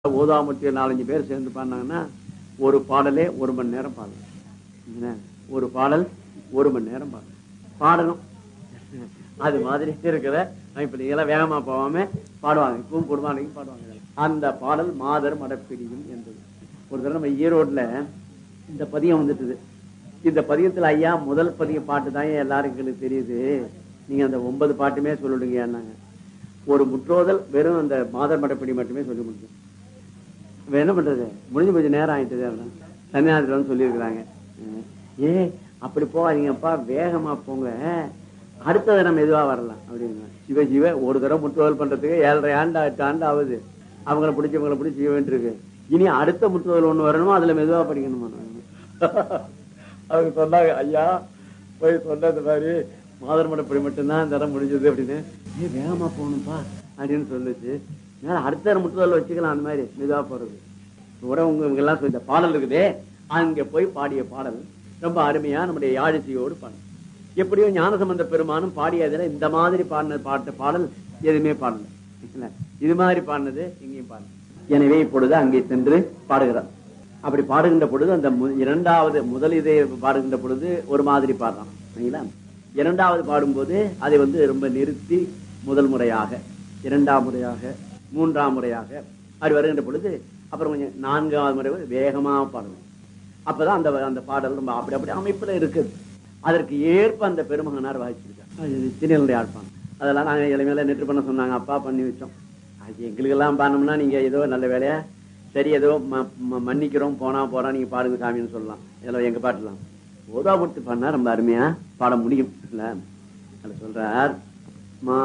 ஓதாமட்டிய நாலஞ்சு பேர் சேர்ந்து பாடினாங்கன்னா ஒரு பாடலே ஒரு மணி நேரம் பாடணும் என்ன? ஒரு பாடல் ஒரு மணி நேரம் பாடணும் பாடணும் அது மாதிரி இருக்கிற இப்ப எல்லாம் வேகமா போகாம பாடுவாங்க இப்பவும் குடும்பானைக்கும் பாடுவாங்க அந்த பாடல் மாதர் மடப்பிடியும் என்பது ஒரு தடவை நம்ம ஈரோட்ல இந்த பதியம் வந்துட்டுது இந்த பதியத்துல ஐயா முதல் பதிய பாட்டு தான் எல்லாரும் எங்களுக்கு தெரியுது நீங்க அந்த ஒன்பது பாட்டுமே சொல்லிடுங்க என்னங்க ஒரு முற்றோதல் வெறும் அந்த மாதர் மடப்பிடி மட்டுமே சொல்லி முடியும் இப்ப என்ன பண்றது முடிஞ்சு கொஞ்சம் நேரம் ஆயிட்டுது அதான் சன்னியாசத்துல வந்து சொல்லியிருக்கிறாங்க அஹ் ஏ அப்படி போகாதீங்கப்பா வேகமா போங்க அடுத்த தடவை மெதுவா வரலாம் அப்படிங்க சிவ சிவ ஒரு தடவை முற்றுவல் பண்றதுக்கு ஏழரை ஆண்டு எட்டு ஆண்டு ஆகுது அவங்கள பிடிச்சவங்கள பிடிச்சி செய்ய வேண்டியிருக்கு இனி அடுத்த முற்றுவல் ஒண்ணு வரணுமோ அதுல மெதுவா படிக்கணுமா அவங்க சொன்னாங்க ஐயா போய் சொன்னது மாதிரி மாதர் மடப்படி மட்டும்தான் இந்த இடம் முடிஞ்சது அப்படின்னு ஏ வேகமா போகணும்ப்பா அப்படின்னு சொல்லுச்சு மேல அடுத்த தடவை முற்றுதல் வச்சுக்கலாம் அந்த மாதிரி மெதுவா போறது கூட உங்க இவங்க எல்லாம் சொல்லி இந்த பாடல் இருக்குதே அங்க போய் பாடிய பாடல் ரொம்ப அருமையா நம்முடைய யாழிசையோடு பாடல் எப்படியோ ஞானசம்பந்த பெருமானும் பாடியதுல இந்த மாதிரி பாடின பாட்ட பாடல் எதுவுமே பாடல இல்ல? இது மாதிரி பாடினது இங்கேயும் பாடல எனவே இப்பொழுது அங்கே சென்று பாடுகிறார் அப்படி பாடுகின்ற பொழுது அந்த மு- இரண்டாவது முதல் இதை பாடுகின்ற பொழுது ஒரு மாதிரி பாடுறான் சரிங்களா இரண்டாவது பாடும்போது அதை வந்து ரொம்ப நிறுத்தி முதல் முறையாக இரண்டாம் முறையாக மூன்றாம் முறையாக அப்படி வருகின்ற பொழுது அப்புறம் கொஞ்சம் நான்காவது முறை வந்து வேகமா பாடணும் அப்பதான் அந்த அந்த பாடல் ரொம்ப அப்படி அப்படி அமைப்புல இருக்குது அதற்கு ஏற்ப அந்த பெருமகனார் வாய்ச்சிருக்கார் திருநெல்வேலி ஆட்பான் அதெல்லாம் நாங்க இளமையில நெற்று பண்ண சொன்னாங்க அப்பா பண்ணி வச்சோம் அது எங்களுக்கெல்லாம் பாடணும்னா நீங்க ஏதோ நல்ல வேலையா சரி ஏதோ ம- ம- மன்னிக்கிறோம் போனா போறா நீங்க பாடுங்க சாமின்னு சொல்லலாம் இதெல்லாம் எங்க பாட்டுலாம் ஓதாபுரத்து பாடினா ரொம்ப அருமையா பாட முடியும் இல்ல அதுல சொல்றார்